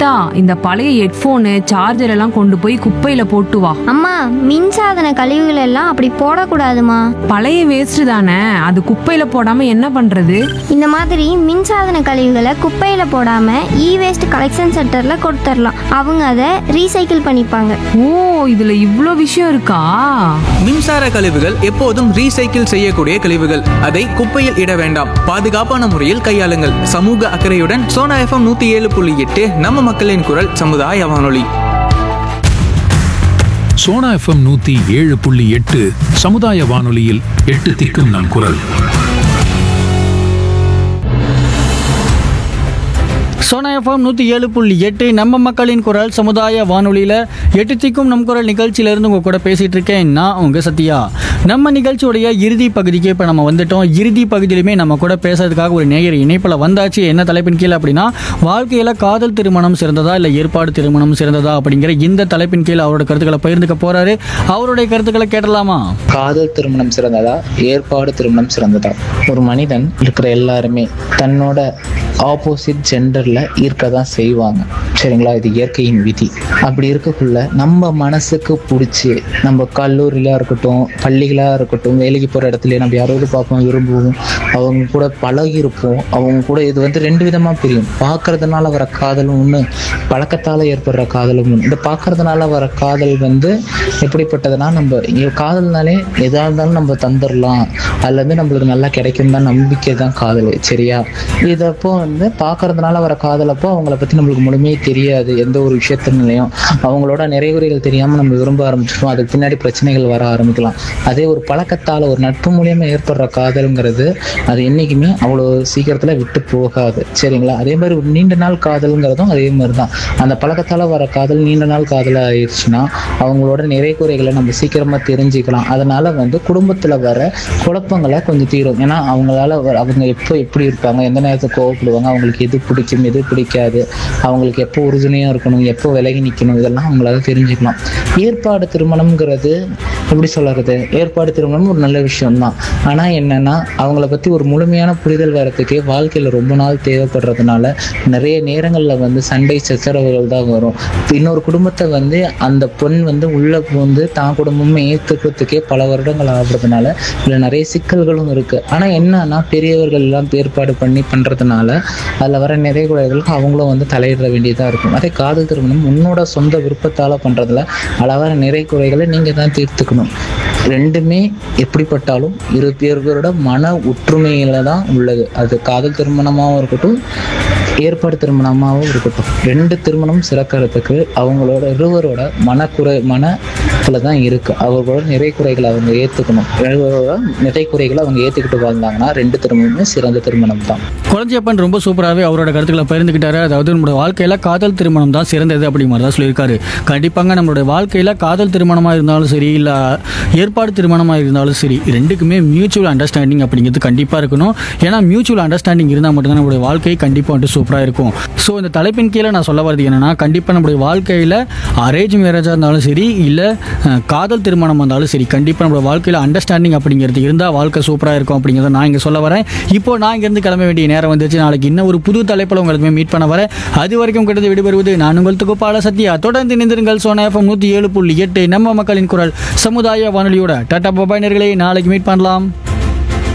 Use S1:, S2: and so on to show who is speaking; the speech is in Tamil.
S1: சீதா இந்த பழைய ஹெட்ஃபோனு சார்ஜர் எல்லாம் கொண்டு போய் குப்பையில போட்டு வா
S2: அம்மா மின்சாதன கழிவுகள் எல்லாம் அப்படி போடக்கூடாதுமா
S1: பழைய வேஸ்ட் தானே அது குப்பையில போடாம என்ன பண்றது
S2: இந்த மாதிரி மின்சாதன கழிவுகளை குப்பையில போடாம இ வேஸ்ட் கலெக்ஷன் சென்டர்ல கொடுத்துடலாம் அவங்க அதை ரீசைக்கிள் பண்ணிப்பாங்க
S1: ஓ இதுல இவ்ளோ விஷயம் இருக்கா
S3: மின்சார கழிவுகள் எப்போதும் ரீசைக்கிள் செய்யக்கூடிய கழிவுகள் அதை குப்பையில் இட வேண்டாம் பாதுகாப்பான முறையில் கையாளுங்கள் சமூக அக்கறையுடன் சோனா எஃப்எம் நூத்தி ஏழு புள்ளி எட்டு நம்ம மக்களின் குரல் சமுதாய வானொலி
S4: சோனா எஃப்எம் நூத்தி ஏழு புள்ளி எட்டு சமுதாய வானொலியில் எட்டு திக்கும் நம் குரல்
S5: சோனா எஃப்எம் நூற்றி ஏழு புள்ளி எட்டு நம்ம மக்களின் குரல் சமுதாய வானொலியில் எட்டு திக்கும் நம் குரல் நிகழ்ச்சியிலேருந்து உங்கள் கூட பேசிகிட்டு இருக்கேன் நான் உங்கள் சத்யா நம்ம நிகழ்ச்சியுடைய இறுதி பகுதிக்கு இப்போ நம்ம வந்துட்டோம் இறுதி பகுதியிலுமே நம்ம கூட பேசுறதுக்காக ஒரு நேயர் இணைப்பில் வந்தாச்சு என்ன தலைப்பின் கீழே அப்படின்னா வாழ்க்கையில் காதல் திருமணம் சிறந்ததா இல்லை ஏற்பாடு திருமணம் சிறந்ததா அப்படிங்கிற இந்த தலைப்பின் கீழே அவரோட கருத்துக்களை பகிர்ந்துக்க போகிறாரு அவருடைய கருத்துக்களை கேட்டலாமா
S6: காதல் திருமணம் சிறந்ததா ஏற்பாடு திருமணம் சிறந்ததா ஒரு மனிதன் இருக்கிற எல்லாருமே தன்னோட ஆப்போசிட் ஜெண்டர்ல இருக்க தான் செய்வாங்க சரிங்களா இது இயற்கையின் விதி அப்படி இருக்கக்குள்ள நம்ம மனசுக்கு பிடிச்சி நம்ம கல்லூரியில இருக்கட்டும் பள்ளிகளா இருக்கட்டும் வேலைக்கு போற இடத்துல நம்ம யாரோடு பார்ப்போம் விரும்புவோம் அவங்க கூட பழகி இருப்போம் அவங்க கூட இது வந்து ரெண்டு விதமா பிரியும் பார்க்கறதுனால வர காதலும் ஒண்ணு பழக்கத்தால ஏற்படுற காதலும் ஒண்ணு இந்த பார்க்கறதுனால வர காதல் வந்து எப்படிப்பட்டதுன்னா நம்ம இங்க காதல்னாலே எதா இருந்தாலும் நம்ம தந்துடலாம் அதுல இருந்து நம்மளுக்கு நல்லா கிடைக்கும் தான் நம்பிக்கை தான் காதல் சரியா இதப்போ வந்து பார்க்கறதுனால வர காதலப்போ அவங்கள பத்தி நம்மளுக்கு முழுமையே தெரியாது எந்த ஒரு விஷயத்திலையும் அவங்களோட நிறைகுறைகள் தெரியாம நம்ம விரும்ப ஆரம்பிச்சிட்டோம் அதுக்கு பின்னாடி பிரச்சனைகள் வர ஆரம்பிக்கலாம் அதே ஒரு பழக்கத்தால ஒரு நட்பு மூலியமா ஏற்படுற காதல்ங்கிறது அது என்னைக்குமே அவ்வளோ சீக்கிரத்துல விட்டு போகாது சரிங்களா அதே மாதிரி ஒரு நீண்ட நாள் காதல்ங்கிறதும் அதே மாதிரி தான் அந்த பழக்கத்தால வர காதல் நீண்ட நாள் காதலா ஆயிடுச்சுன்னா அவங்களோட நிறை குறைகளை நம்ம சீக்கிரமா தெரிஞ்சுக்கலாம் அதனால வந்து குடும்பத்துல வர குழப்பங்களை கொஞ்சம் தீரும் ஏன்னா அவங்களால வர- அவங்க எப்போ எப்படி இருப்பாங்க எந்த நேரத்துக்கு கோவப்படுவாங்க அவங்களுக்கு எது பிடிக்கும் எது பிடிக்காது அவங்களுக்கு எப்போ உறுதுணையா இருக்கணும் எப்போ விலகி நிற்கணும் இதெல்லாம் அவங்களால தெரிஞ்சுக்கலாம் ஏற்பாடு திருமணம்ங்கிறது எப்படி சொல்றது ஏற்பாடு திருமணம் ஒரு நல்ல விஷயம்தான் ஆனா என்னன்னா அவங்கள பத்தி ஒரு முழுமையான புரிதல் வரத்துக்கே வாழ்க்கையில ரொம்ப நாள் தேவைப்படுறதுனால நிறைய நேரங்கள்ல வந்து சண்டை சச்சரவுகள் தான் வரும் இன்னொரு குடும்பத்தை வந்து அந்த பெண் வந்து உள்ள வந்து தான் குடும்பமே ஏத்துக்கிறதுக்கே பல வருடங்கள் ஆகுறதுனால இதுல நிறைய சிக்கல்களும் இருக்கு ஆனா என்னன்னா பெரியவர்கள் எல்லாம் ஏற்பாடு பண்ணி பண்றதுனால அதுல வர நிறைய குறைகளுக்கு அவங்களும் வந்து தலையிட வேண்டியதா இருக்கும் அதே காதல் திருமணம் உன்னோட சொந்த விருப்பத்தால பண்றதுல அளவான நிறை குறைகளை நீங்க தான் தீர்த்துக்கணும் ரெண்டுமே எப்படிப்பட்டாலும் இரு பேர்களோட மன ஒற்றுமையில தான் உள்ளது அது காதல் திருமணமாகவும் இருக்கட்டும் ஏற்பாடு திருமணமாகவும் இருக்கட்டும் ரெண்டு திருமணம் சிறக்கிறதுக்கு அவங்களோட இருவரோட மனக்குறை மனத்துல தான் இருக்கு அவர்களோட நிறை குறைகளை அவங்க ஏத்துக்கணும் இருவரோட நிறை குறைகளை அவங்க ஏத்துக்கிட்டு வாழ்ந்தாங்கன்னா ரெண்டு திருமணமே சிறந்த திருமணம் தான்
S5: குழந்தையப்பன் ரொம்ப சூப்பராகவே அவரோட கருத்துக்களை பகிர்ந்துக்கிட்டாரு அதாவது நம்மளோட வாழ்க்கையில் காதல் திருமணம் தான் சிறந்தது அப்படி மாதிரி தான் சொல்லியிருக்காரு கண்டிப்பாங்க நம்மளுடைய வாழ்க்கையில் காதல் திருமணமாக இருந்தாலும் சரி இல்லை ஏற்பாடு திருமணமாக இருந்தாலும் சரி ரெண்டுக்குமே மியூச்சுவல் அண்டர்ஸ்டாண்டிங் அப்படிங்கிறது கண்டிப்பாக இருக்கணும் ஏன்னா மியூச்சுவல் அண்டர்ஸ்டாண்டிங் இருந்தால் மட்டும்தான் நம்மளுடைய வாழ்க்கை கண்டிப்பாக வந்துட்டு சூப்பராக இருக்கும் ஸோ இந்த தலைப்பின் கீழே நான் சொல்ல வரது என்னன்னா கண்டிப்பாக நம்மளுடைய வாழ்க்கையில் அரேஞ்ச் மேரேஜாக இருந்தாலும் சரி இல்லை காதல் திருமணம் இருந்தாலும் சரி கண்டிப்பாக நம்மளோட வாழ்க்கையில் அண்டர்ஸ்டாண்டிங் அப்படிங்கிறது இருந்தால் வாழ்க்கை சூப்பராக இருக்கும் அப்படிங்கிறத நான் இங்கே சொல்ல வரேன் இப்போ நான் இங்கேருந்து கிளம்ப வேண்டிய நேரம் வந்துச்சு நாளைக்கு இன்னும் ஒரு புது தலைப்பில் உங்களுக்கு மீட் பண்ண வரேன் அது வரைக்கும் கிட்டது விடுபெறுவது நான் உங்கள் தொகுப்பாள சத்யா தொடர்ந்து நிந்திருங்கள் சோனா எஃப்எம் நூற்றி ஏழு புள்ளி எட்டு நம்ம மக்களின் குரல் சமுதாய வானொலியோட டாட்டா பபாய் நேயர்களே நாளைக்கு மீட் பண்ணலாம்